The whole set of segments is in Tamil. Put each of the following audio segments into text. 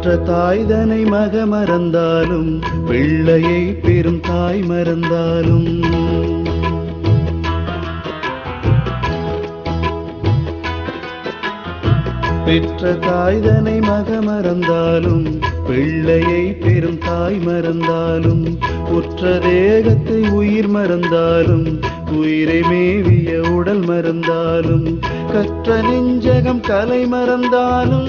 பெற்ற தாய்தனை மக மறந்தாலும் பிள்ளையை பெரும் தாய் மறந்தாலும் பெற்ற தாய்தனை மக மறந்தாலும் பிள்ளையை பெரும் தாய் மறந்தாலும் உற்ற தேகத்தை உயிர் மறந்தாலும் உயிரை மேவிய உடல் மறந்தாலும் கற்ற நெஞ்சகம் கலை மறந்தாலும்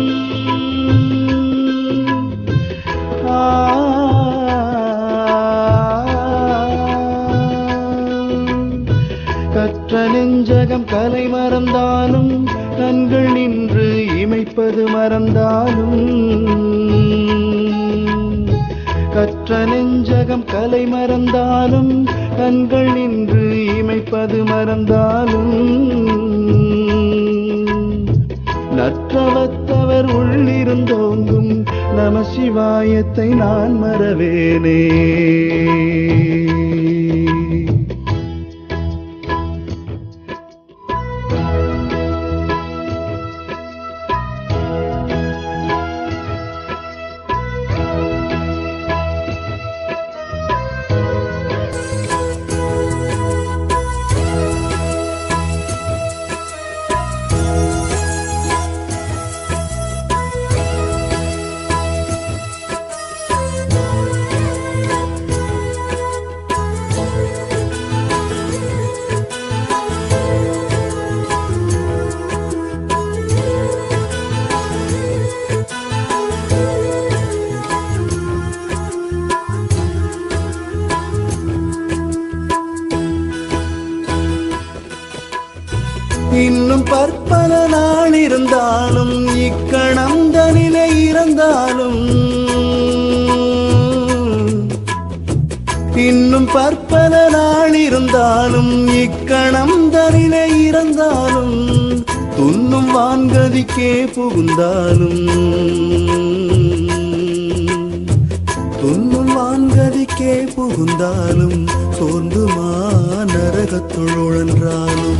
ஆ கற்ற நெஞ்சகம் கலை மறந்தாலும் கண்கள் நின்று இமைப்பது மறந்தாலும் கற்ற நெஞ்சகம் கலை மறந்தாலும் கண்கள் நின்று இமைப்பது மறந்தாலும் நற்றவத்தவர் உள்ளிருந்தோங்கும் நம சிவாயத்தை நான் மறவேனே இன்னும் பற்பல நாள் இருந்தாலும் இக்கணம் தனிலே இறந்தாலும் இன்னும் பற்பல நாள் இருந்தாலும் இக்கணம் தனிலே இறந்தாலும் துண்ணும் வான்கதிக்கே புகுந்தாலும் துண்ணும் வான்கதிக்கே புகுந்தாலும் சோர்ந்துமா நரகத்துள் உழன்றாலும்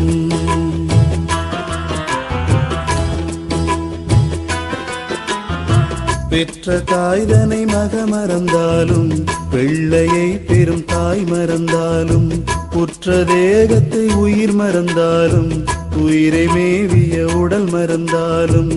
பெற்ற தாய்தனை மக மறந்தாலும் பிள்ளையை பெரும் தாய் மறந்தாலும் உற்ற தேகத்தை உயிர் மறந்தாலும் உயிரை மேவிய உடல் மறந்தாலும்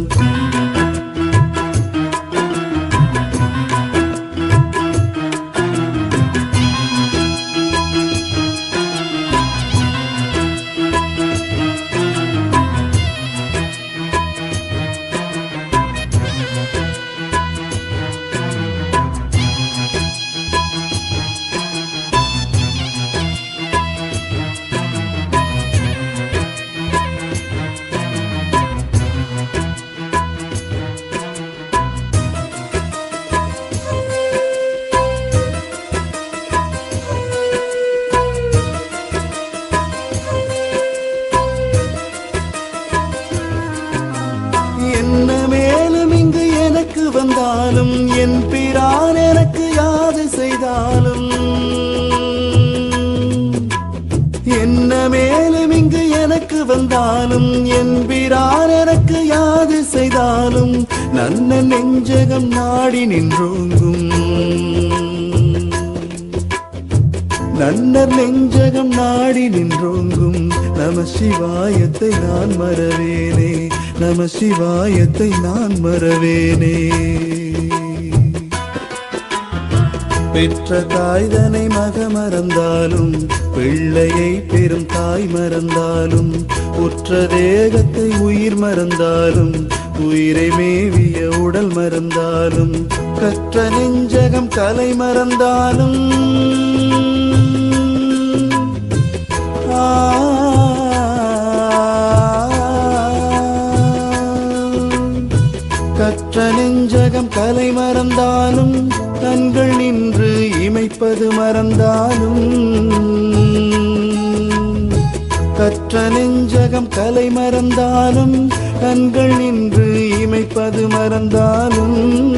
என்ன மேலும் இங்கு எனக்கு வந்தாலும் என் பிரான் எனக்கு யாது செய்தாலும் என்ன மேலும் இங்கு எனக்கு வந்தாலும் என் பிரான் எனக்கு யாது செய்தாலும் நன்ன நெஞ்சகம் நாடி நின்றோங்கும் நன்னர் நெஞ்சகம் நாடி நின்றோங்கும் நம சிவாயத்தை நான் மறவேனே நம சிவாயத்தை நான் மறவேனே பெற்ற தாய்தனை மக மறந்தாலும் பிள்ளையை பெரும் தாய் மறந்தாலும் உற்ற தேகத்தை உயிர் மறந்தாலும் உயிரை மேவிய உடல் மறந்தாலும் கற்ற நெஞ்சகம் கலை மறந்தாலும் ஆ கற்ற நெஞ்சகம் கலை மறந்தாலும் கண்கள் நின்று இமைப்பது மறந்தாலும் கற்ற நெஞ்சகம் கலை மறந்தாலும் கண்கள் நின்று இமைப்பது மறந்தாலும்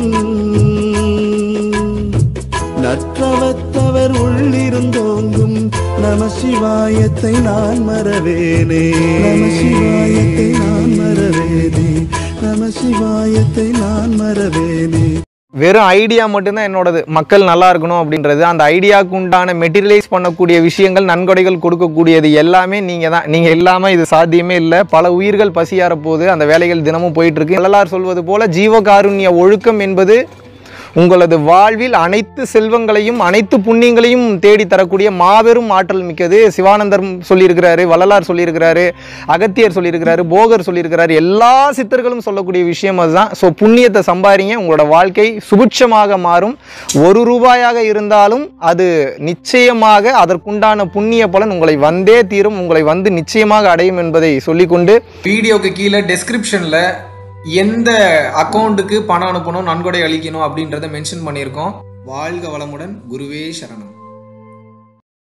நற்றவத்தவர் உள்ளிருந்தோங்கும் நம சிவாயத்தை நான் மறவேனே நம சிவாயத்தை நான் மறவேனே நம நம சிவாயத்தை நான் மறவேனே வெறும் ஐடியா மட்டும்தான் என்னோடது மக்கள் நல்லா இருக்கணும் அப்படின்றது அந்த ஐடியாவுக்கு உண்டான மெட்டீரியலைஸ் பண்ணக்கூடிய விஷயங்கள் நன்கொடைகள் கொடுக்கக்கூடியது எல்லாமே நீங்கள் தான் நீங்கள் இல்லாமல் இது சாத்தியமே இல்லை பல உயிர்கள் பசியார போது அந்த வேலைகள் தினமும் போயிட்டு இருக்கு வள்ளலார் சொல்வது போல ஜீவகாருண்ய ஒழுக்கம் என்பது உங்களது வாழ்வில் அனைத்து செல்வங்களையும் அனைத்து புண்ணியங்களையும் தேடி தரக்கூடிய மாபெரும் ஆற்றல் மிக்கது சிவானந்தர் சொல்லியிருக்கிறாரு வள்ளலார் சொல்லியிருக்கிறாரு அகத்தியர் சொல்லியிருக்கிறாரு போகர் சொல்லியிருக்கிறாரு எல்லா சித்தர்களும் சொல்லக்கூடிய விஷயம் அதுதான் ஸோ புண்ணியத்தை சம்பாதிங்க உங்களோட வாழ்க்கை சுபிட்சமாக மாறும் ஒரு ரூபாயாக இருந்தாலும் அது நிச்சயமாக அதற்குண்டான புண்ணிய பலன் உங்களை வந்தே தீரும் உங்களை வந்து நிச்சயமாக அடையும் என்பதை சொல்லிக்கொண்டு வீடியோக்கு கீழே டெஸ்கிரிப்ஷனில் எந்த அக்கௌண்ட்டுக்கு பணம் அனுப்பணும் நன்கொடை அளிக்கணும் அப்படின்றத மென்ஷன் பண்ணியிருக்கோம் வாழ்க வளமுடன் குருவே சரணம்